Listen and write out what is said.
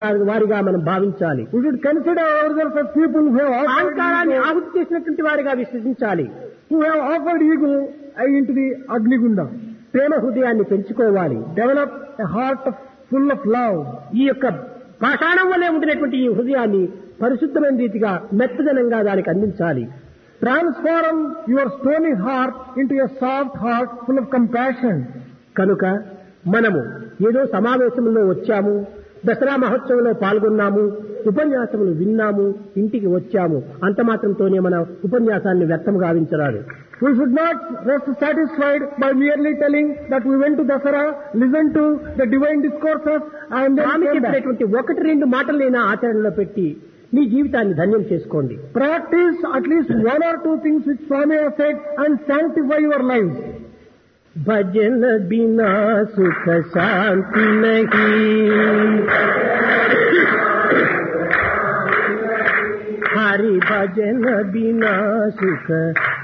వారిగా మనం భావించాలి We should consider ourselves as people who have offered అహంకారాన్ని ego, ఆహుతి చేసినటువంటి వారిగా విశ్వసించాలి who have offered ego into the Agnigunda. ప్రేమ హృదయాన్ని పెంచుకోవాలి Develop a heart of, full of love. ఈ యొక్క పాషాణం వల్లే ఉండినటువంటి ఈ హృదయాన్ని పరిశుద్ధమైన రీతిగా మెత్తదనంగా దానికి అందించాలి Transform your stony heart into a soft heart full of compassion. కనుక మనము ఏదో సమావేశంలో వచ్చాము దసరా మహోత్సవంలో పాల్గొన్నాము ఉపన్యాసములు విన్నాము ఇంటికి వచ్చాము అంత మాత్రంతోనే మన ఉపన్యాసాన్ని వ్యర్థం గావించరాదు We should not rest satisfied by merely telling that we went to Dasara, listened to the divine discourses and then Swamy came back. చెప్పినటువంటి ఒకటి రెండు మాటలైనా ఆచరణలో పెట్టి మీ జీవితాన్ని ధన్యం చేసుకోండి Practice at least one or two things which Swami has said and sanctify your lives. भजन बिना सुख शांति नहीं हरि भजन बिना सुख